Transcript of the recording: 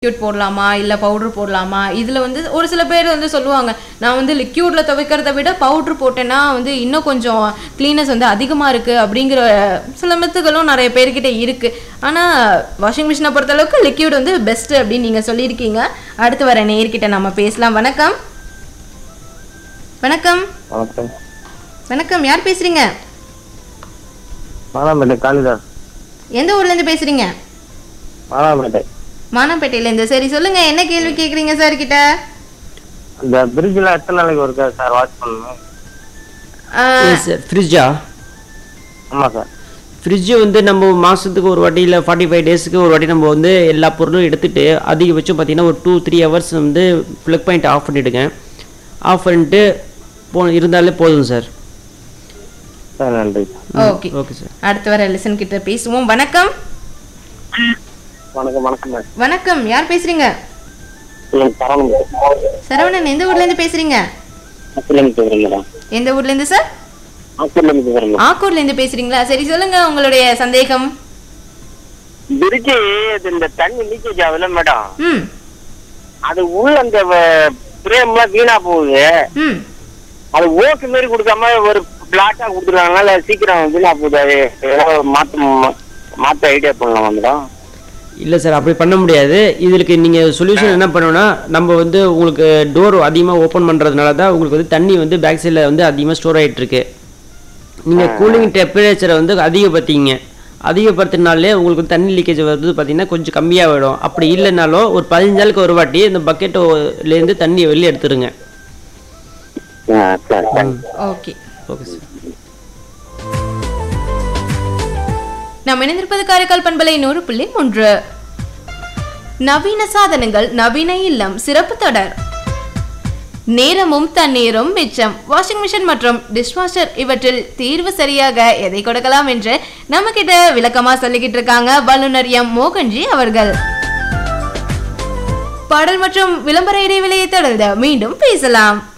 liquid போடலாமா இல்லை powder போடலாமா இதில் வந்து ஒரு சில பேர் வந்து சொல்லுவாங்க நான் வந்து லிக்யூடில் துவைக்கிறத விட பவுட்ரு போட்டேன்னா வந்து இன்னும் கொஞ்சம் க்ளீனஸ் வந்து அதிகமாக இருக்குது அப்படிங்கிற சில மித்துகளும் நிறைய பேர்கிட்ட இருக்குது ஆனால் வாஷிங் மிஷினை பொறுத்தளவுக்கு லிக்யூட் வந்து பெஸ்ட்டு அப்படின்னு நீங்கள் சொல்லியிருக்கீங்க அடுத்து வர நேர்கிட்ட நம்ம பேசலாம் வணக்கம் வணக்கம் வணக்கம் வணக்கம் யார் பேசுகிறீங்க மானாம்பேட்டை காளிதாஸ் எந்த ஊர்லேருந்து பேசுகிறீங்க மானாம்பேட்டை மானாப்பேட்டையிலேருந்து சரி சொல்லுங்கள் என்ன கேள்வி கேட்குறீங்க சார் கிட்ட அந்த பிரிட்ஜில் எத்தனை நாளைக்கு ஒருக்கா சார் வாட்ச் பண்ணணும் ஆஹ், சார் ஃப்ரிட்ஜா ஆமாம் சார் ஃப்ரிட்ஜு வந்து நம்ம மாதத்துக்கு ஒரு வாட்டி இல்லை ஃபார்ட்டி ஃபைவ் டேஸ்க்கு ஒரு வாட்டி நம்ம வந்து எல்லா பொருளும் எடுத்துட்டு அதிகபட்சம் பார்த்தீங்கன்னா ஒரு டூ த்ரீ ஹவர்ஸ் வந்து ப்ளக் பாயிண்ட் ஆஃப் பண்ணிவிடுங்க ஆஃப் பண்ணிட்டு போ இருந்தாலே போதும் சார் சார் நன்றி ஓகே ஓகே சார் அடுத்து வர லிசன் கிட்ட பேசுவோம் வணக்கம் வணக்கம் வணக்கம் மேடம் வணக்கம் யார் பேசுறீங்க எனக்கு சரவணன் சரவணன் எந்த ஊர்ல இருந்து பேசுறீங்க ஆஸ்திரேலியா பேசுகிறேன் மேடம் எந்த ஊர்ல இருந்து சார் ஆஸ்திரேலியா பேசுகிறேன் மேடம் ஆக்கூர்ல இருந்து பேசுறீங்களா சரி சொல்லுங்க உங்களுடைய சந்தேகம் பிரிட்ஜு இந்த தண்ணி லீக்கேஜ் ஆகுதுல்ல மேடம் ம் அது உள்ள அந்த பிரேம்லாம் வீணா போகுது ம் அது ஓக்கு மாரி கொடுக்காம ஒரு பிளாட்டா கொடுத்துருக்காங்கனால சீக்கிரம் வீணா போகுது அது ஏதாவது மாற்ற மாற்ற ஐடியா பண்ணலாம் மேடம் இல்லை சார் அப்படி பண்ண முடியாது இதுக்கு நீங்கள் சொல்யூஷன் என்ன பண்ணணும்னா நம்ம வந்து உங்களுக்கு டோர் அதிகமாக ஓப்பன் பண்ணுறதுனால தான் உங்களுக்கு வந்து தண்ணி வந்து பேக் சைடில் வந்து அதிகமாக ஸ்டோர் ஆகிட்டு இருக்கு நீங்கள் கூலிங் டெம்பரேச்சரை வந்து அதிகப்படுத்திங்க அதிகப்படுத்தினாலே உங்களுக்கு வந்து தண்ணி லீக்கேஜ் வருது பார்த்தீங்கன்னா கொஞ்சம் கம்மியாக விடும் அப்படி இல்லைனாலும் ஒரு பதினஞ்சு நாளுக்கு ஒரு வாட்டி இந்த பக்கெட்டோலேருந்து தண்ணியை வெளியே எடுத்துருங்க ஆ சரி சரி ஓகே ஓகே சார் நாம் இணைந்திருப்பது காரைக்கால் பண்பலை நூறு புள்ளி மூன்று நவீன சாதனங்கள் நவீன இல்லம் சிறப்பு தொடர் நேரமும் தண்ணீரும் மிச்சம் வாஷிங் மிஷின் மற்றும் டிஷ்வாஷர் இவற்றில் தீர்வு சரியாக எதை கொடுக்கலாம் என்று நம்ம கிட்ட விளக்கமா சொல்லிக்கிட்டு இருக்காங்க வல்லுநர் எம் மோகன்ஜி அவர்கள் பாடல் மற்றும் விளம்பர இடைவெளியை தொடர்ந்து மீண்டும் பேசலாம்